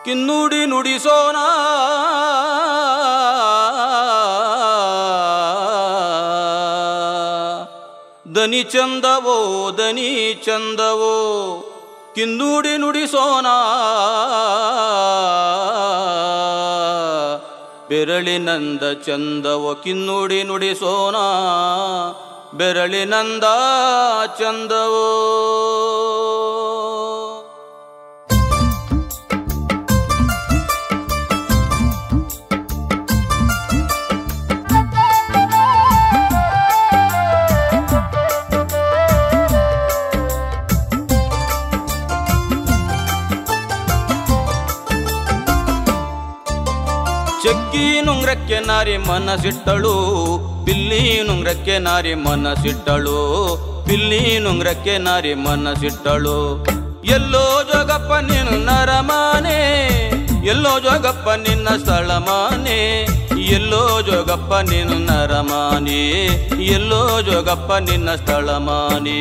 ಕಿನ್ನುಡಿ ನುಡಿಸೋಣ ದನಿ ಚಂದವೋ ದನಿ ಚಂದವೋ ಕಿನ್ನುಡಿ ನುಡಿಸೋಣ ಬೆರಳಿನಂದ ಚಂದವೋ ಕಿನ್ನುಡಿ ನುಡಿಸೋಣ ಬೆರಳಿನಂದ ಚಂದವೋ ಚಕ್ಕಿ ನುಂಗ್ರಕ್ಕೆ ನಾರಿ ಮನಸ್ಸಿಟ್ಟಳು ಬಿಲ್ಲಿ ನುಂಗ್ರಕ್ಕೆ ನಾರಿ ಮನಸ್ಸಿಟ್ಟಳು ಬಿಲ್ಲಿ ನುಂಗ್ರಕ್ಕೆ ನಾರಿ ಮನಸ್ಸಿಟ್ಟಳು ಎಲ್ಲೋ ಜೋಗಪ್ಪ ನೀನು ನರಮಾನೆ ಎಲ್ಲೋ ಜೋಗಪ್ಪ ನಿನ್ನ ಸ್ಥಳಮಾನೆ ಎಲ್ಲೋ ಜೋಗಪ್ಪ ನೀನು ನರಮಾನೆ ಎಲ್ಲೋ ಜೋಗಪ್ಪ ನಿನ್ನ ಸ್ಥಳಮಾನೆ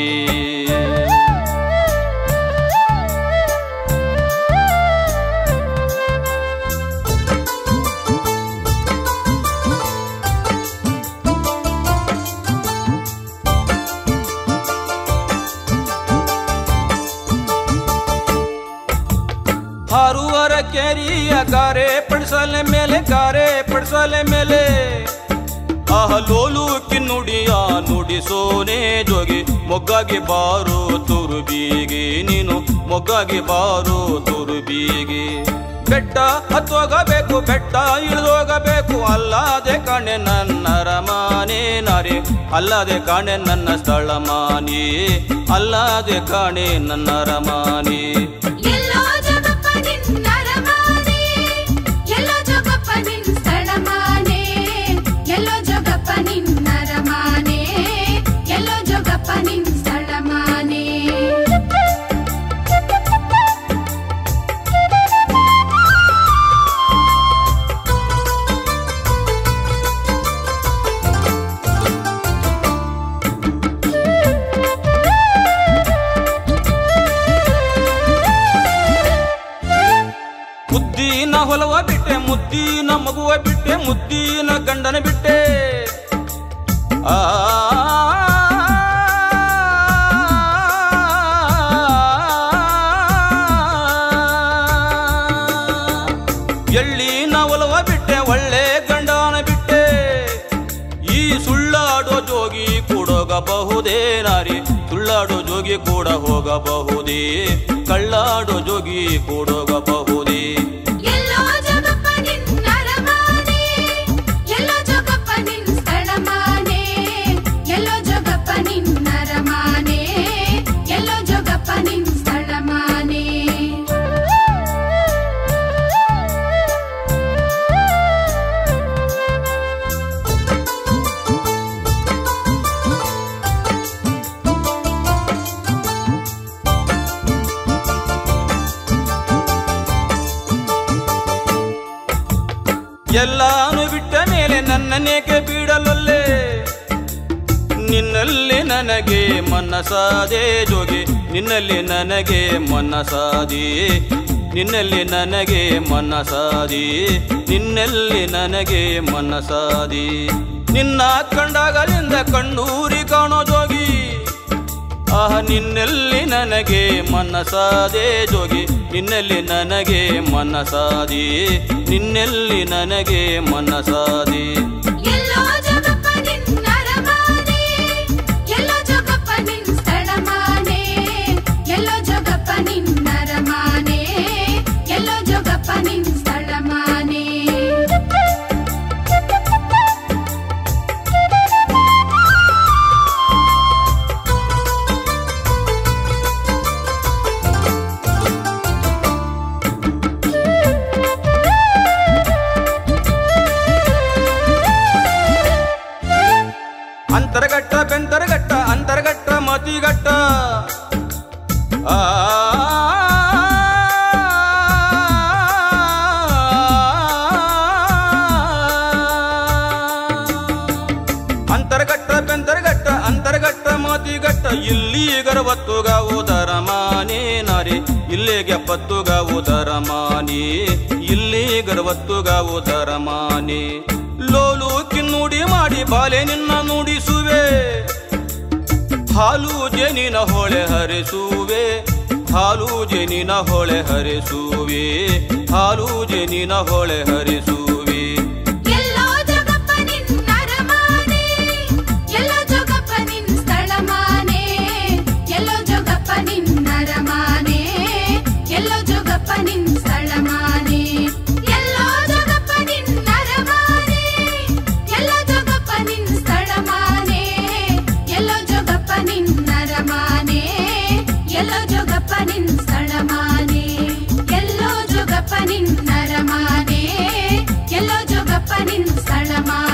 ಹಾರುವರ ಕೆರಿಯ ಗಾರೆ ಪಡಿಸಲೆ ಮೇಲೆ ಗಾರೆ ಪಡಿಸಲೆ ಮೇಲೆ ಆಹ ಲೋಲು ಕಿನ್ನುಡಿಯ ನುಡಿಸೋನೆ ಜೋಗಿ ಮೊಗ್ಗಾಗಿ ಬಾರು ತುರುಬೀಗೆ ನೀನು ಮೊಗ್ಗಾಗಿ ಬಾರು ತುರುಬೀಗೆ ಬೆಟ್ಟ ಹತ್ತೋಗಬೇಕು ಬೆಟ್ಟ ಇಳಿದೋಗಬೇಕು ಅಲ್ಲದೆ ಕಾಣೆ ನನ್ನ ರಮಾನೆ ನಾರಿ ಅಲ್ಲದೆ ಕಾಣೆ ನನ್ನ ಸ್ಥಳ ಮಾನಿ ಅಲ್ಲದೆ ಕಾಣೆ ನನ್ನ ರಮಾನಿ ಎಲ್ಲೋ ಜಗಪ್ಪ ನಿನ್ನ ರಮಾನೆ ಎಲ್ಲೋ ಜಗಪ್ಪ ನಿನ್ನ ಸ್ಥಳಮಾನೆ ಎಲ್ಲೋ ಜಗಪ್ಪ ನಿನ್ನ ರಮಾನೆ ಎಲ್ಲೋ ಜಗಪ್ಪ ನಿನ್ನ ಸ್ಥಳಮಾನೆ ಮುದ್ದಿನ ಹೊಲವ ಬಿಟ್ಟೆ ಮುದ್ದಿನ ಮಗುವ ಬಿಟ್ಟೆ ಮುದ್ದಿನ ಗಂಡನ ಬಿಟ್ಟೆ ಆ ಎಳ್ಳಿನ ಹೊಲವ ಬಿಟ್ಟೆ ಒಳ್ಳೆ ಗಂಡನ ಬಿಟ್ಟೆ ಈ ಸುಳ್ಳಾಡೋ ಜೋಗಿ ಕೂಡೋಗಬಹುದೇ ನಾರಿ ಸುಳ್ಳಾಡೋ ಜೋಗಿ ಕೂಡ ಹೋಗಬಹುದೇ ಕಳ್ಳಾಡೋ ಜೋಗಿ ಕೂಡೋಗಬಹುದೇ ಎಲ್ಲೋ ಜಗಪ್ಪ ನಿನ್ನ ರಮಾನೆ ಎಲ್ಲೋ ಜಗಪ್ಪ ನಿನ್ನ ಸ್ಥಳಮಾನೆ ಎಲ್ಲೋ ಜಗಪ್ಪ ನಿನ್ನ ರಮಾನೆ ಎಲ್ಲೋ ಜಗಪ್ಪ ನಿನ್ನ ಸ್ಥಳಮಾನೆ ಎಲ್ಲಾನು ಬಿಟ್ಟ ಮೇಲೆ ನನ್ನನೇಕೆ ಬಿಡಲೊಲ್ಲೆ ನಿನ್ನಲ್ಲಿ ನನಗೆ ಮನಸಾದೆ ಜೋಗಿ ನಿನ್ನಲ್ಲಿ ನನಗೆ ಮನಸಾದಿ ನಿನ್ನಲ್ಲಿ ನನಗೆ ಮನಸಾದಿ ನಿನ್ನಲ್ಲಿ ನನಗೆ ಮನಸಾದಿ ನಿನ್ನ ಕಂಡಾಗಲಿಂದ ಕಣ್ಣೂರಿ ಕಾಣೋ ಜೋಗಿ ಆಹ ನಿನ್ನಲ್ಲಿ ನನಗೆ ಮನಸಾದೆ ಜೋಗಿ ನಿನ್ನಲ್ಲಿ ನನಗೆ ಮನಸಾದಿ ನಿನ್ನಲ್ಲಿ ನನಗೆ ಮನಸಾದಿ ಎಲ್ಲೋ ಜಗಪ್ಪ ನಿನ್ನ ರಮಾನೆ ಎಲ್ಲೋ ಜಗಪ್ಪ ನಿನ್ನ ಸ್ಥಳಮಾನೆ ಎಲ್ಲೋ ಜಗಪ್ಪ ನಿನ್ನ ರಮಾನೆ ಎಲ್ಲೋ ಜಗಪ್ಪ ನಿನ್ನ ಸ್ಥಳಮಾನೆ ಅಂತರಗಟ್ಟ ಬೆಂತರಗಟ್ಟ ಅಂತರಗಟ್ಟ ಮತಿಗಟ್ಟ ಆ ಅಂತರಗಟ್ಟ ಬೆಂತರಗಟ್ಟ ಅಂತರಗಟ್ಟ ಮತಿಗಟ್ಟ ಇಲ್ಲಿ ಗರ್ವತ್ತುಗ ಓದರ ಮಾನೇ ನಾರಿ ಇಲ್ಲಿಗೆ ಪತ್ತುಗಾವು ದರಮಾನಿ ಇಲ್ಲಿ ಗರ್ವತ್ತುಗಾವು ದರಮಾನಿ ಲೋಲು ಕಿನ್ನುಡಿ ಮಾಡಿ ಬಾಲೆ ನಿನ್ನ ನುಡಿಸುವೆ ಹಾಲು ಜನಿನ ಹೊಳೆ ಹರಿಸುವೆ ಹಾಲು ಜನಿನ ಹೊಳೆ ಹರಿಸುವೆ ಹಾಲು ಜನಿನ ಹೊಳೆ ಹರಿಸುವೆ ಎಲ್ಲೋ ಜಗಪ್ಪ ನಿನ್ನರಮಾನೆ ಎಲ್ಲೋ ಜೋಗಪ್ಪ ನಿನ್ ಸ್ಥಳಮಾನೆ ಎಲ್ಲೋ ಜೋಗಪ್ಪ ನಿನ್ನರಮಾನೆ ಎಲ್ಲೋ ಜೋಗಪ್ಪ ನಿನ್ ಸ್ಥಳಮಾನೆ ಎಲ್ಲೋ ಜೋಗಪ್ಪ ನಿನ್ನರಮಾನೆ ಎಲ್ಲೋ ಜೋಗಪ್ಪ ನಿನ್ ಸ್ಥಳಮಾನೆ ಎಲ್ಲೋ ಜೋಗಪ್ಪ ನಿನ್ನರಮಾನೆ ಎಲ್ಲೋ ಜೋಗಪ್ಪ ನಿನ್ ಸ್ಥಳಮಾನೆ ಎಲ್ಲೋ ಜೋಗಪ್ಪ ನಿನ್ನರಮಾನೆ ಎಲ್ಲೋ ಜೋಗಪ್ಪ ನಿನ್ ಸ್ಥಳಮಾನೆ